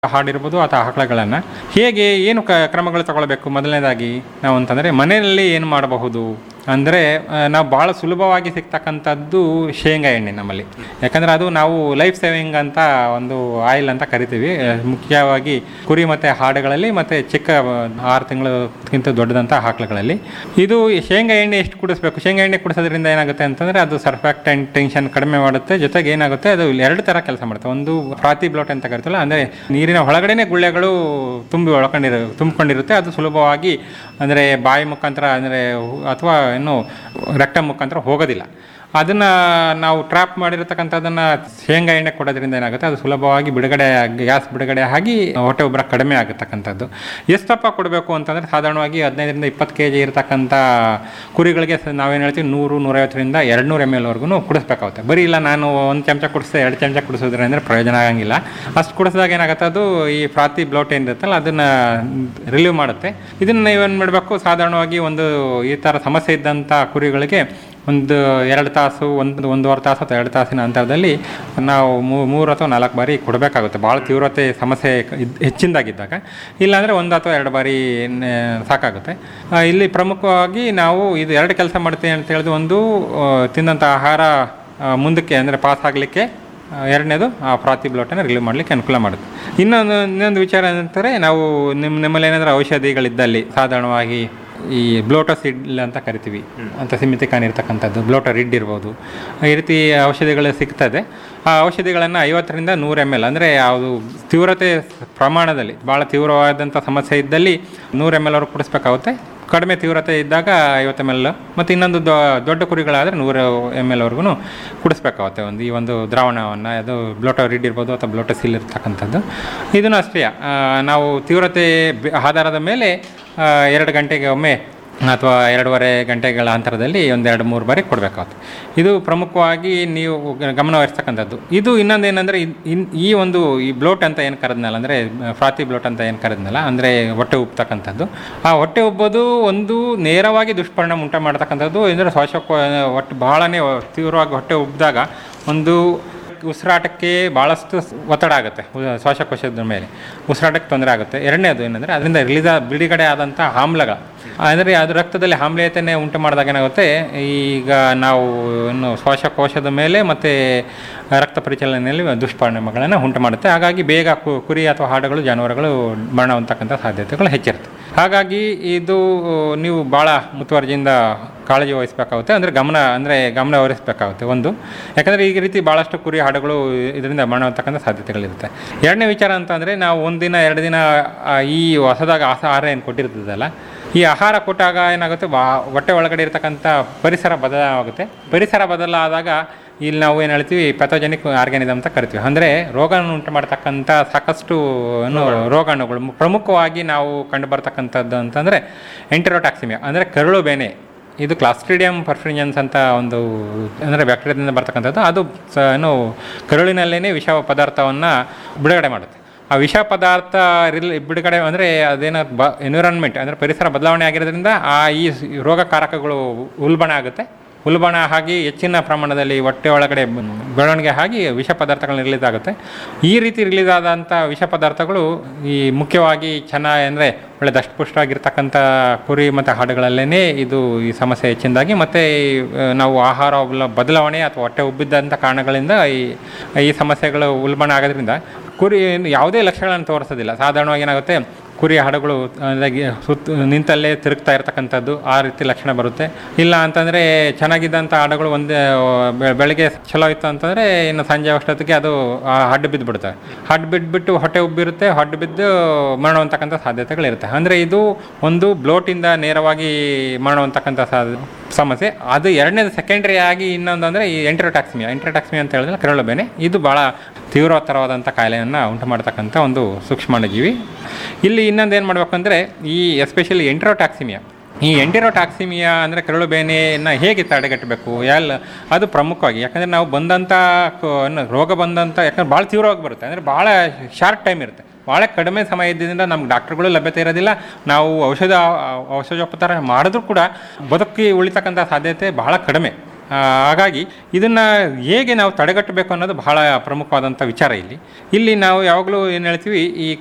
ಹಾಡಿರ್ಬೋದು ಅಥವಾ ಆಕಳಗಳನ್ನು ಹೇಗೆ ಏನು ಕ ಕ್ರಮಗಳು ತಗೊಳ್ಬೇಕು ಮೊದಲನೇದಾಗಿ ನಾವು ಅಂತಂದರೆ ಮನೆಯಲ್ಲಿ ಏನು ಮಾಡಬಹುದು ಅಂದರೆ ನಾವು ಭಾಳ ಸುಲಭವಾಗಿ ಸಿಗ್ತಕ್ಕಂಥದ್ದು ಶೇಂಗಾ ಎಣ್ಣೆ ನಮ್ಮಲ್ಲಿ ಯಾಕಂದರೆ ಅದು ನಾವು ಲೈಫ್ ಸೇವಿಂಗ್ ಅಂತ ಒಂದು ಆಯಿಲ್ ಅಂತ ಕರಿತೀವಿ ಆ, ಮುಖ್ಯವಾಗಿ ಕುರಿ ಮತ್ತು ಹಾಡುಗಳಲ್ಲಿ ಮತ್ತು ಚಿಕ್ಕ ಆರು ತಿಂಗಳಕ್ಕಿಂತ ದೊಡ್ಡದಂಥ ಆಕಳುಗಳಲ್ಲಿ ಇದು ಶೇಂಗಾ ಎಣ್ಣೆ ಎಷ್ಟು ಕುಡಿಸ್ಬೇಕು ಶೇಂಗಾ ಎಣ್ಣೆ ಕುಡಿಸೋದ್ರಿಂದ ಏನಾಗುತ್ತೆ ಅಂತಂದರೆ ಅದು ಸರ್ಫ್ಯಾಕ್ಟೆಂಟ್ ಟೆನ್ಷನ್ ಕಡಿಮೆ ಮಾಡುತ್ತೆ ಜೊತೆಗೆ ಏನಾಗುತ್ತೆ ಅದು ಎರಡು ಥರ ಕೆಲಸ ಮಾಡುತ್ತೆ ಒಂದು ಪ್ರಾತಿ ಬ್ಲೋಟ್ ಅಂತ ಕರಿತೀವಲ್ಲ ಅಂದರೆ ನೀರಿನ ಒಳಗಡೆನೆ ಗುಳ್ಳೆಗಳು ತುಂಬಿ ಒಳಕೊಂಡಿರೋ ತುಂಬಿಕೊಂಡಿರುತ್ತೆ ಅದು ಸುಲಭವಾಗಿ ಅಂದರೆ ಬಾಯಿ ಮುಖಾಂತರ ಅಂದರೆ ಅಥವಾ ಇನ್ನು ರಕ್ತ ಮುಖಾಂತರ ಹೋಗೋದಿಲ್ಲ ಅದನ್ನು ನಾವು ಟ್ರ್ಯಾಪ್ ಮಾಡಿರತಕ್ಕಂಥದ್ದನ್ನು ಶೇಂಗಾ ಎಣ್ಣೆ ಕೊಡೋದ್ರಿಂದ ಏನಾಗುತ್ತೆ ಅದು ಸುಲಭವಾಗಿ ಬಿಡುಗಡೆ ಗ್ಯಾಸ್ ಬಿಡುಗಡೆ ಆಗಿ ಹೊಟ್ಟೆ ಉಬ್ಬರ ಕಡಿಮೆ ಆಗತಕ್ಕಂಥದ್ದು ಎಷ್ಟಪ್ಪ ಕೊಡಬೇಕು ಅಂತಂದರೆ ಸಾಧಾರಣವಾಗಿ ಹದಿನೈದರಿಂದ ಇಪ್ಪತ್ತು ಕೆ ಜಿ ಇರತಕ್ಕಂಥ ಕುರಿಗಳಿಗೆ ಸ- ನಾವೇನು ಹೇಳ್ತೀವಿ ನೂರು ನೂರೈವತ್ತರಿಂದ ಎರಡು ನೂರು ಎಮ್ ಎಲ್ವರೆಗೂ ಕುಡಿಸ್ಬೇಕಾಗುತ್ತೆ ಬರೀ ಇಲ್ಲ ನಾನು ಒಂದು ಚಮಚ ಕುಡಿಸ್ದೆ ಎರಡು ಚಮಚ ಕುಡಿಸೋದ್ರಿಂದ ಪ್ರಯೋಜನ ಆಗಂಗಿಲ್ಲ ಅಷ್ಟು ಕುಡಿಸಿದಾಗ ಏನಾಗುತ್ತೆ ಅದು ಈ ಪ್ರಾತಿ ಬ್ಲೋಟ್ ಏನಿರುತ್ತಲ್ಲ ಅದನ್ನು ರಿಲೀವ್ ಮಾಡುತ್ತೆ ಇದನ್ನು ನೀವೇನು ಮಾಡಬೇಕು ಸಾಧಾರಣವಾಗಿ ಒಂದು ಈ ಥರ ಸಮಸ್ಯೆ ಇದ್ದಂಥ ಕುರಿಗಳಿಗೆ ಒಂದು ಎರಡು ತಾಸು ಒಂದು ಒಂದೂವರೆ ತಾಸು ಅಥವಾ ಎರಡು ತಾಸಿನ ಅಂತರದಲ್ಲಿ ನಾವು ಮೂ- ಮೂರು ಅಥವಾ ನಾಲ್ಕು ಬಾರಿ ಕೊಡಬೇಕಾಗುತ್ತೆ ಭಾಳ ತೀವ್ರತೆ ಸಮಸ್ಯೆ ಇದ್- ಹೆಚ್ಚಿನದಾಗಿದ್ದಾಗ ಇಲ್ಲಾಂದರೆ ಒಂದು ಅಥವಾ ಎರಡು ಬಾರಿ ನೆ- ಸಾಕಾಗುತ್ತೆ ಆ, ಇಲ್ಲಿ ಪ್ರಮುಖವಾಗಿ ನಾವು ಇದು ಎರಡು ಕೆಲಸ ಮಾಡ್ತೀವಿ ಅಂತ ಹೇಳಿದ್ರೆ ಒಂದು ಆ, ತಿಂದಂಥ ಆಹಾರ ಆ, ಮುಂದಕ್ಕೆ ಅಂದರೆ ಪಾಸ್ ಆಗಲಿಕ್ಕೆ ಎರಡನೇದು ಆ ಪ್ರಾತಿ ಬ್ಲೋಟನ್ನು ರಿಲೀವ್ ಮಾಡಲಿಕ್ಕೆ ಅನುಕೂಲ ಮಾಡುತ್ತೆ ಇನ್ನೊಂದು ಇನ್ನೊಂದು ವಿಚಾರ ಏನಂತಾರೆ ನಾವು ನಿಮ್ಮ ನಿಮ್ಮಲ್ಲಿ ಏನಾದರೂ ಔಷಧಿಗಳಿದ್ದಲ್ಲಿ ಸಾಧಾರಣವಾಗಿ ಈ ಬ್ಲೋಟಸ್ ಇಡ್ ಅಂತ ಕರಿತೀವಿ ಅಂತ ಸಿಮಿತಿಕಾನ್ ಇರ್ತಕ್ಕಂಥದ್ದು ಬ್ಲೋಟರ್ ಇಡ್ ಇರ್ಬೋದು ಈ ರೀತಿ ಔಷಧಿಗಳು ಸಿಗ್ತದೆ ಆ ಔಷಧಿಗಳನ್ನು ಐವತ್ತರಿಂದ ನೂರು ಎಮ್ ಎಲ್ ಅಂದರೆ ಯಾವುದು ತೀವ್ರತೆ ಪ್ರಮಾಣದಲ್ಲಿ ಭಾಳ ತೀವ್ರವಾದಂಥ ಸಮಸ್ಯೆ ಇದ್ದಲ್ಲಿ ನೂರು ಎಮ್ ಎಲ್ ಅವ್ರಿಗೆ ಕುಡಿಸ್ಬೇಕಾಗುತ್ತೆ ಕಡಿಮೆ ತೀವ್ರತೆ ಇದ್ದಾಗ ಐವತ್ತು ಎಮ್ ಎಲ್ ಮತ್ತು ಇನ್ನೊಂದು ದೊ ದೊಡ್ಡ ಕುರಿಗಳಾದರೆ ನೂರು ಎಮ್ ಎಲ್ ವರ್ಗು ಕುಡಿಸ್ಬೇಕಾಗುತ್ತೆ ಒಂದು ಈ ಒಂದು ದ್ರಾವಣವನ್ನು ಅದು ಬ್ಲೋಟೋ ರಿಡ್ ಇರ್ಬೋದು ಅಥವಾ ಬ್ಲೋಟೋ ಸಿಲ್ ಇರ್ತಕ್ಕಂಥದ್ದು ಇದನ್ನು ಅಷ್ಟೇ ಆ, ನಾವು ತೀವ್ರತೆ ಬೆ- ಆಧಾರದ ಮೇಲೆ ಆ, ಎರಡು ಗಂಟೆಗೆ ಒಮ್ಮೆ ಅಥವಾ ಎರಡೂವರೆ ಗಂಟೆಗಳ ಅಂತರದಲ್ಲಿ ಒಂದೆರಡು ಮೂರು ಬಾರಿ ಕೊಡಬೇಕಾಗುತ್ತೆ ಇದು ಪ್ರಮುಖವಾಗಿ ನೀವು ಗ- ಗಮನವಹಿಸ್ತಕ್ಕಂಥದ್ದು ಇದು ಇನ್ನೊಂದು ಏನಂದರೆ ಇನ್ ಈ ಒಂದು ಈ ಬ್ಲೋಟ್ ಅಂತ ಏನು ಕರೆದ್ನಲ್ಲ ಅಂದರೆ ಫ್ರಾತಿ ಬ್ಲೋಟ್ ಅಂತ ಏನು ಕರೆದ್ನಲ್ಲ ಅಂದರೆ ಹೊಟ್ಟೆ ಉಬ್ತಕ್ಕಂಥದ್ದು ಆ ಹೊಟ್ಟೆ ಉಬ್ಬೋದು ಒಂದು ನೇರವಾಗಿ ದುಷ್ಪರಿಣಾಮ ಉಂಟು ಮಾಡ್ತಕ್ಕಂಥದ್ದು ಅಂದರೆ ಶ್ವಾಸಕೋ ಒಟ್ಟು ಭಾಳನೇ ತೀವ್ರವಾಗಿ ಹೊಟ್ಟೆ ಉಬ್ಬಿದಾಗ ಒಂದು ಉಸಿರಾಟಕ್ಕೆ ಭಾಳಷ್ಟು ಸ್- ಒತ್ತಡ ಆಗುತ್ತೆ ಉ- ಶ್ವಾಸಕೋಶದ ಮೇಲೆ ಉಸಿರಾಟಕ್ಕೆ ತೊಂದರೆ ಆಗುತ್ತೆ ಎರಡನೇದು ಏನಂದರೆ ಅದರಿಂದ ರಿಲೀಸ್ ಬಿಡುಗಡೆ ಆದಂಥ ಆಮ್ಲಗಳು ಅಂದರೆ ಅದು ರಕ್ತದಲ್ಲಿ ಆಮ್ಲೀಯತೆನೇ ಉಂಟು ಮಾಡಿದಾಗ ಏನಾಗುತ್ತೆ ಈಗ ನಾವು ಇನ್ನು ಶ್ವಾಸಕೋಶದ ಮೇಲೆ ಮತ್ತು ರಕ್ತ ಪರಿಚಲನೆಯಲ್ಲಿ ದುಷ್ಪರಿಣಾಮಗಳನ್ನು ಉಂಟು ಮಾಡುತ್ತೆ ಹಾಗಾಗಿ ಬೇಗ ಕು- ಕುರಿ ಅಥವಾ ಹಾಡುಗಳು ಜಾನುವಾರುಗಳು ಮರಣ ಹೊಂದತಕ್ಕಂಥ ಸಾಧ್ಯತೆಗಳು ಹೆಚ್ಚಿರುತ್ತೆ ಹಾಗಾಗಿ ಇದು ನೀವು ಭಾಳ ಮುತುವರ್ಜಿಯಿಂದ ಕಾಳಜಿ ವಹಿಸಬೇಕಾಗುತ್ತೆ ಅಂದರೆ ಗಮನ ಅಂದರೆ ಗಮನ ವಹಿಸಬೇಕಾಗುತ್ತೆ ಒಂದು ಯಾಕಂದರೆ ಈ ರೀತಿ ಭಾಳಷ್ಟು ಕುರಿ ಹಾಡುಗಳು ಇದರಿಂದ ಮರಣ ಹೊಂದತಕ್ಕಂಥ ಸಾಧ್ಯತೆಗಳಿರುತ್ತೆ ಎರಡನೇ ವಿಚಾರ ಅಂತಂದರೆ ನಾವು ಒಂದಿನ ಎರಡು ದಿನ ಆ, ಈ ಹೊಸದಾಗ ಆಹಾರ ಏನು ಕೊಟ್ಟಿರ್ತದಲ್ಲ ಈ ಆಹಾರ ಕೊಟ್ಟಾಗ ಏನಾಗುತ್ತೆ ಬಾ ಹೊಟ್ಟೆ ಒಳಗಡೆ ಇರತಕ್ಕಂಥ ಪರಿಸರ ಬದಲಾಗುತ್ತೆ ಪರಿಸರ ಬದಲಾದಾಗ ಇಲ್ಲಿ ನಾವು ಏನು ಹೇಳ್ತೀವಿ ಪೆಥೋಜೆನಿಕ್ ಆರ್ಗ್ಯಾನಿಸಮ್ ಅಂತ ಕರಿತೀವಿ ಅಂದರೆ ರೋಗವನ್ನು ಉಂಟು ಮಾಡ್ತಕ್ಕಂಥ ಸಾಕಷ್ಟು ಏನು ರೋಗಾಣುಗಳು ಮು- ಪ್ರಮುಖವಾಗಿ ನಾವು ಕಂಡು ಬರ್ತಕ್ಕಂಥದ್ದು ಅಂತಂದರೆ ಎಂಟೆರೋಟಾಕ್ಸಿಮಿಯಾ ಅಂದರೆ ಕರುಳು ಬೇನೆ ಇದು ಕ್ಲಾಸ್ಟ್ರಿಡಿಯಂ ಪರ್ಫ್ಯೂಜನ್ಸ್ ಅಂತ ಒಂದು ಅಂದರೆ ಬ್ಯಾಕ್ಟೀರಿಯಾದಿಂದ ಬರ್ತಕ್ಕಂಥದ್ದು ಅದು ಸ ಏನು ಕರುಳಿನಲ್ಲೇ ವಿಷ ಪದಾರ್ಥವನ್ನು ಬಿಡುಗಡೆ ಮಾಡುತ್ತೆ ಆ ವಿಷ ಪದಾರ್ಥ ರಿಲ್ ಬಿಡುಗಡೆ ಅಂದರೆ ಅದೇನೋ ಬ ಎನ್ವಿರಾನ್ಮೆಂಟ್ ಅಂದರೆ ಪರಿಸರ ಬದಲಾವಣೆ ಆಗಿರೋದ್ರಿಂದ ಆ ಈ ಸ್- ರೋಗಕಾರಕಗಳು ಉಲ್ಬಣ ಆಗುತ್ತೆ ಉಲ್ಬಣ ಆಗಿ ಹೆಚ್ಚಿನ ಪ್ರಮಾಣದಲ್ಲಿ ಹೊಟ್ಟೆ ಒಳಗಡೆ ಬ- ಬೆಳವಣಿಗೆ ಆಗಿ ವಿಷ ಪದಾರ್ಥಗಳನ್ನ ರಿಲೀಸ್ ಆಗುತ್ತೆ ಈ ರೀತಿ ರಿಲೀಸ್ ಆದಂಥ ವಿಷ ಪದಾರ್ಥಗಳು ಈ ಮುಖ್ಯವಾಗಿ ಚೆನ್ನಾಗಿ ಅಂದರೆ ಒಳ್ಳೆ ದಷ್ಟಪುಷ್ಟವಾಗಿರ್ತಕ್ಕಂಥ ಕುರಿ ಮತ್ತು ಹಾಡುಗಳಲ್ಲೇ ಇದು ಈ ಸಮಸ್ಯೆ ಹೆಚ್ಚಿನದಾಗಿ ಮತ್ತು ನಾವು ಆಹಾರ ಬಲ- ಬದಲಾವಣೆ ಅಥವಾ ಹೊಟ್ಟೆ ಉಬ್ಬಿದ್ದಂಥ ಕಾರಣಗಳಿಂದ ಈ ಈ ಸಮಸ್ಯೆಗಳು ಉಲ್ಬಣ ಆಗೋದ್ರಿಂದ ಕುರಿ ಯಾವುದೇ ಲಕ್ಷಣಗಳನ್ನು ತೋರಿಸೋದಿಲ್ಲ ಸಾಧಾರಣವಾಗಿ ಏನಾಗುತ್ತೆ ಕುರಿ ಹಾಡುಗಳು ಅಂದರೆ ಸುತ್ತ ನಿಂತಲ್ಲೇ ತಿರುಗ್ತಾ ಇರ್ತಕ್ಕಂಥದ್ದು ಆ ರೀತಿ ಲಕ್ಷಣ ಬರುತ್ತೆ ಇಲ್ಲ ಅಂತಂದರೆ ಚೆನ್ನಾಗಿದ್ದಂಥ ಹಾಡುಗಳು ಒಂದೇ ಬೆ- ಬೆಳಗ್ಗೆ ಚಲೋ ಇತ್ತು ಅಂತಂದರೆ ಇನ್ನು ಸಂಜೆ ಅಷ್ಟೊತ್ತಿಗೆ ಅದು ಆ ಹಡ್ಡು ಬಿದ್ದು ಬಿಡುತ್ತೆ ಹಡ್ಡು ಬಿದ್ದುಬಿಟ್ಟು ಹೊಟ್ಟೆ ಉಬ್ಬಿರುತ್ತೆ ಹಡ್ಡು ಬಿದ್ದು ಮರಣ ಹೊಂದಕ್ಕಂಥ ಸಾಧ್ಯತೆಗಳಿರುತ್ತೆ ಅಂದರೆ ಇದು ಒಂದು ಬ್ಲೋಟಿಂದ ನೇರವಾಗಿ ಮರಣ ಹೊಂದಕ್ಕಂಥ ಸಾ ಸಮಸ್ಯೆ ಅದು ಎರಡನೇದು ಸೆಕೆಂಡ್ರಿ ಆಗಿ ಇನ್ನೊಂದು ಅಂದರೆ ಈ ಎಂಟ್ರೋಟಾಕ್ಸ್ಮಿಯಾ ಎಂಟ್ರೋಟಾಕ್ಸ್ಮಿಯಾ ಅಂತ ಹೇಳಿದ್ರೆ ಕರಳು ಬೇನೆ ಇದು ಭಾಳ ತೀವ್ರತರವಾದಂಥ ಕಾಯಿಲೆಯನ್ನು ಉಂಟು ಮಾಡ್ತಕ್ಕಂಥ ಒಂದು ಸೂಕ್ಷ್ಮಾಣುಜೀವಿ ಇಲ್ಲಿ ಇನ್ನೊಂದು ಏನು ಮಾಡಬೇಕು ಅಂದರೆ ಈ ಎಸ್ಪೆಷಲಿ ಎಂಟ್ರೋಟಾಕ್ಸಿಮಿಯಾ ಈ ಎಂಟಿರೋಟಾಕ್ಸಿಮಿಯಾ ಅಂದರೆ ಕರಳು ಬೇನೆಯನ್ನು ಹೇಗೆ ತಡೆಗಟ್ಟಬೇಕು ಎಲ್ಲ ಅದು ಪ್ರಮುಖವಾಗಿ ಯಾಕಂದರೆ ನಾವು ಬಂದಂಥ ಕ- ಏನು ರೋಗ ಬಂದಂಥ ಯಾಕಂದ್ರೆ ಭಾಳ ತೀವ್ರವಾಗಿ ಬರುತ್ತೆ ಅಂದರೆ ಭಾಳ ಶಾರ್ಟ್ ಟೈಮ್ ಇರುತ್ತೆ ಭಾಳ ಕಡಿಮೆ ಸಮಯ ಇದ್ದಿಂದ ನಮ್ಗೆ ಡಾಕ್ಟ್ರುಗಳು ಲಭ್ಯತೆ ಇರೋದಿಲ್ಲ ನಾವು ಔಷಧ ಔಷಧೋಪಚಾರ ಮಾಡಿದ್ರೂ ಕೂಡ ಬದುಕಿ ಉಳಿತಕ್ಕಂಥ ಸಾಧ್ಯತೆ ಬಹಳ ಕಡಿಮೆ ಆ, ಹಾಗಾಗಿ ಇದನ್ನು ಹೇಗೆ ನಾವು ತಡೆಗಟ್ಟಬೇಕು ಅನ್ನೋದು ಬಹಳ ಪ್ರಮುಖವಾದಂಥ ವಿಚಾರ ಇಲ್ಲಿ ಇಲ್ಲಿ ನಾವು ಯಾವಾಗಲೂ ಏನು ಹೇಳ್ತೀವಿ ಈ